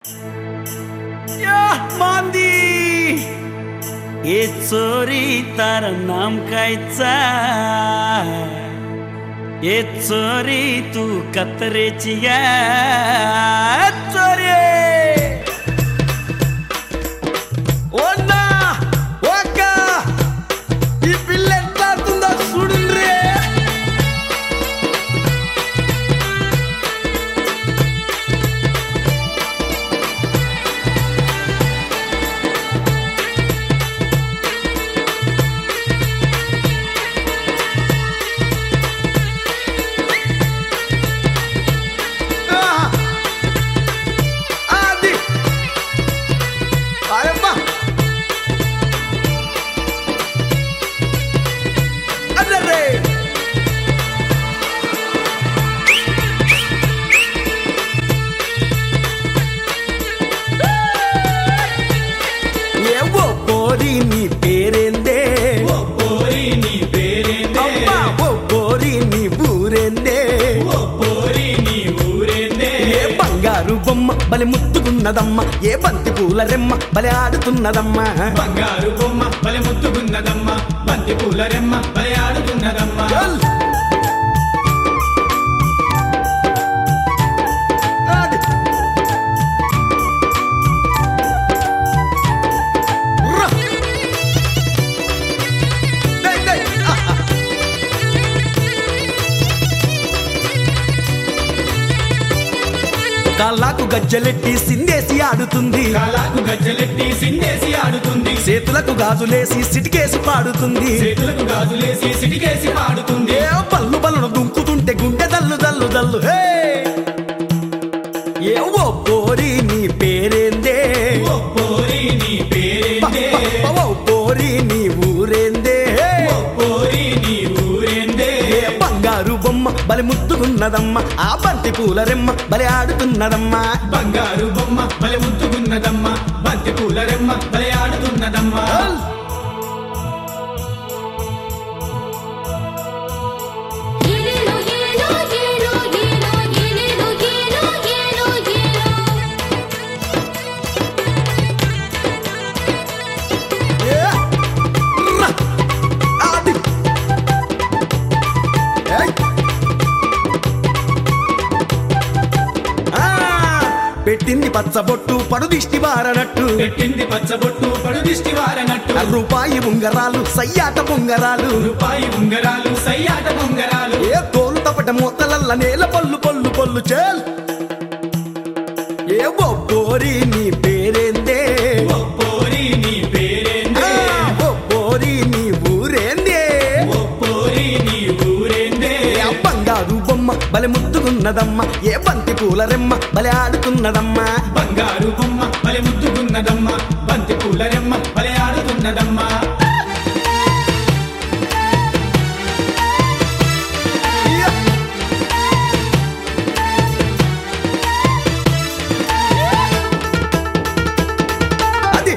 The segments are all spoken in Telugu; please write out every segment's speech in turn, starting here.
मांदी ये चोरी तार नाम कायचा ये चोरी तू कत्रेची गा चोरी ఓన్నా ఒక్క ఈ పిల్ల ఎట్లా ఆడుతుందో చూడండి అది అయ్యప్ప అర్రే ఏవో పోరి నీ పేరేందే ఓ పోరి నీ పేరేందే అమ్మా ఓ పోరి నీ ఊరేందే ఓ పోరి నీ ఊరేందే ఏ బంగారు బొమ్మ బలి ముత్తుకున్నదమ్మ ఏ బంతి పూల రెమ్మ బలి ఆడుతున్నదమ్మ బంగారు బొమ్మ బలె ముత్తుకున్నదమ్మ బంతి పూల రెమ్మ బలె ఆడుతున్నదమ్మ చల్. ఆడు. రా. డేయ్, డేయ్. ఆహా. కాళ్ళకు గజ్జలెట్టి సిందేసి ఆడుతుంది కాలాకు గజ్జలెట్టి సిందేసి ఆడుతుంది చేతులకు గాజులేసి సిటికేసి పాడుతుంది చేతులకు గాజులేసి సిటికేసి పాడుతుంది ఏ పల్లు బల్లును దుంకుతుంటే గుండె దల్లు దల్లు దల్లు హే ఏ ఓ పోరి నీ పేరేందే ఓ పోరి నీ ప- పేరేందే ప- ప- ఓ పోరి నీ ఊరేందే ఓ పోరి నీ ఊరేందే ఏ బంగారు బొమ్మ బలి ముద్దుకున్నదమ్మ ఆ బంతి పూల రెమ్మ బలి ఆడుతున్నదమ్మ బంగారు బొమ్మ బలె ముత్తుకున్నదమ్మ బంతి పూల రెమ్మ బలె ఆడుతున్నదమ్మ చల్. ఏలేలో ఏలో ఏలో ఏలో ఏలేలో ఏలో ఏలో ఏలో ఏ రా. ఆడి. ఏయ్. ఆ, పెట్టింది పచ్చబొట్టు పడు దిష్టి బారనట్టు పెట్టింది పచ్చబొట్టు పడు దిష్టి వారనట్టు రూపాయి ఉంగరాలు సయ్యాట ఉంగరాలు రూపాయి ఉంగరాలు సయ్యాట ఉంగరాలు ఏ తోలు తపట మూతలల్ల నేల పొల్లు పొల్లు పొల్లు చేల్ ఏ ఓ పోరి నీ పేరేందే ఓ పోరి నీ ఆ, పేరేందే ఓ పోరి నీ ఊరేందే ఓ పోరి నీ ఊరేందే ఏ బంగారు బొమ్మ బలి ముద్దుకున్నదమ్మ ఏ బంతి పూల రెమ్మ బలి ఆడుతున్నదమ్మ బంగారు బొమ్మ బలె ముద్దుకున్నదమ్మ బంతి పూల రెమ్మ బలె ఆడుతున్నదమ్మ ఇయ్య. అది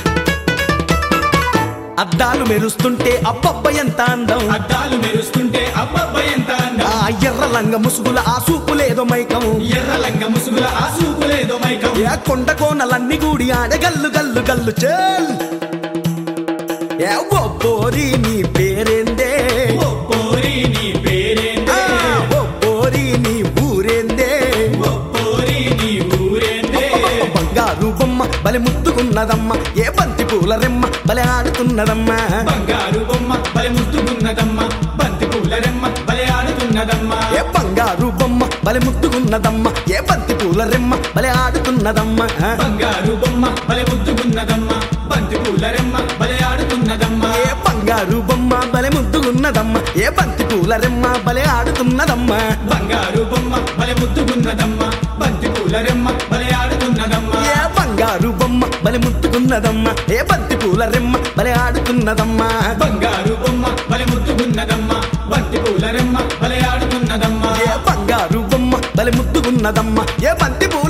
అద్దాలు మెరుస్తుంటే అబ్బబ్బ ఎంత అందం అద్దాలు మెరుస్తుంటే అబ్బబ్బ ఎంత అందం ఆ ఎర్ర లంగ ముసుగుల ఆ సూపులేదో మైకం ఎర్ర లంగ ముసుగుల ఆ సూపులేదో మైకం ఏ కొండ కోనలన్నీ గూడి ఆడ గల్లు గల్లు గల్లు చేల్ ఏ ఓ పోరి నీ పేరేందే ఓ పోరి నీ ఆ, పేరేందే ఓ పోరి నీ ఊరేందే ఓ పోరి నీ ఊరేందే బంగారు బొమ్మ బలి ముద్దుకున్నదమ్మ ఏ బంతి పూల రెమ్మ బలి ఆడుతున్నదమ్మ బంగారు బొమ్మ బలె ముద్దుకున్నదమ్మ బంతి పూల రెమ్మ బలె ఆడుతున్నదమ్మ ఏ బంగారు బొమ్మ బలి ముద్దుకున్నదమ్మ ఏ బంతి పూల రెమ్మ బలి ఆడుతున్నదమ్మ బంగారు బొమ్మ బలె ముద్దుకున్నదమ్మ బంతి పూల రెమ్మ బలె ఆడుతున్నదమ్మ ఏ బంగారు బొమ్మ బలి ముద్దుకున్నదమ్మ ఏ బంతి పూల రెమ్మ బలి ఆడుతున్నదమ్మ బంగారు బొమ్మ బలె ముద్దుకున్నదమ్మ బంతి పూల రెమ్మ బలె ఆడుతున్నదమ్మ ఏ బంగారు బొమ్మ బలి ముద్దుకున్నదమ్మ ఏ బంతి పూల రెమ్మ బలి ఆడుతున్నదమ్మ బంగారు బొమ్మ బలె ముద్దుకున్నదమ్మ బంతి పూల రెమ్మ బలె ఆడుతున్నదమ్మ ఏ బంగారు బొమ్మ బలి ముద్దుకున్నదమ్మ ఏ బంతి పూల